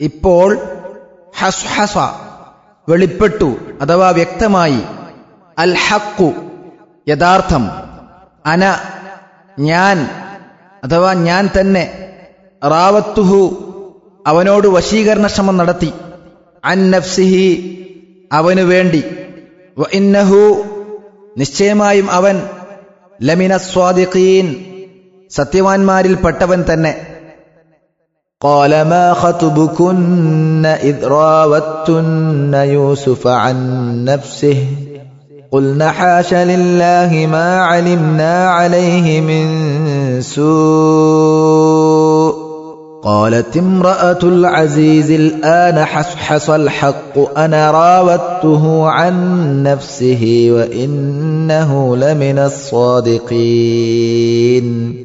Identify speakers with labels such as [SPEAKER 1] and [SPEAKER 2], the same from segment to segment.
[SPEAKER 1] ഇപ്പോൾ ഹസ് ഹസ വെളിപ്പെട്ടു അഥവാ വ്യക്തമായി അൽ ഹക്കു യഥാർത്ഥം അന ഞാൻ അഥവാ ഞാൻ തന്നെ റാവത്തുഹു അവനോട് വശീകരണ ശ്രമം നടത്തി അൻ നഫ്സിഹി അവനു വേണ്ടി വ ഇന്നഹു നിശ്ചയമായും അവൻ ലമിന സ്വാദിഖീൻ സത്യവാൻമാരിൽപ്പെട്ടവൻ തന്നെ
[SPEAKER 2] قال ما خطبكن إذ راوتن يوسف عن نفسه قلن حاش لله ما علمنا عليه من سوء قالت امرأة العزيز الآن حصحص الحق أنا راودته عن نفسه وإنه لمن الصادقين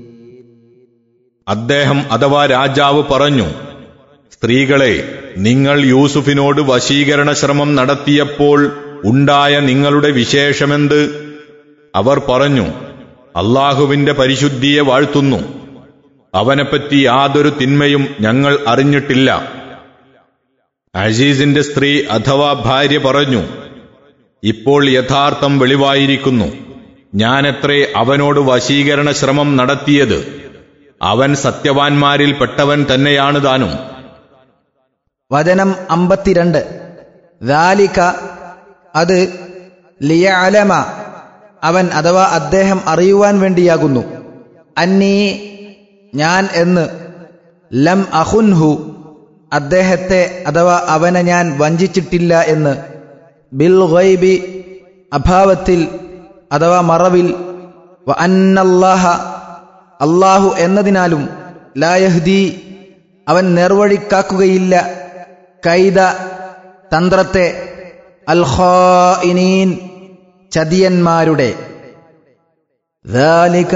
[SPEAKER 3] അദ്ദേഹം അഥവാ രാജാവ് പറഞ്ഞു സ്ത്രീകളെ നിങ്ങൾ യൂസുഫിനോട് വശീകരണ ശ്രമം നടത്തിയപ്പോൾ ഉണ്ടായ നിങ്ങളുടെ വിശേഷമെന്ത് അവർ പറഞ്ഞു അള്ളാഹുവിന്റെ പരിശുദ്ധിയെ വാഴ്ത്തുന്നു അവനെപ്പറ്റി യാതൊരു തിന്മയും ഞങ്ങൾ അറിഞ്ഞിട്ടില്ല അസീസിന്റെ സ്ത്രീ അഥവാ ഭാര്യ പറഞ്ഞു ഇപ്പോൾ യഥാർത്ഥം വെളിവായിരിക്കുന്നു ഞാനെത്രേ അവനോട് വശീകരണ ശ്രമം നടത്തിയത് അവൻ സത്യവാൻമാരിൽ പെട്ടവൻ തന്നെയാണ് താനും
[SPEAKER 1] വചനം അമ്പത്തിരണ്ട് ദാലിക അത് ലിയഅലമ അവൻ അഥവാ അദ്ദേഹം അറിയുവാൻ വേണ്ടിയാകുന്നു അന്നീ ഞാൻ എന്ന് ലം അഹുൻഹു അദ്ദേഹത്തെ അഥവാ അവനെ ഞാൻ വഞ്ചിച്ചിട്ടില്ല എന്ന് ബിൽ ഗൈബി അഭാവത്തിൽ അഥവാ മറവിൽ വ അന്നല്ലാഹ അള്ളാഹു എന്നതിനാലും ലായഹ്ദി അവൻ നേർവഴിക്കാക്കുകയില്ല കൈത തന്ത്രത്തെ അൽഹോഇനീൻ ചതിയന്മാരുടെ
[SPEAKER 2] ذلك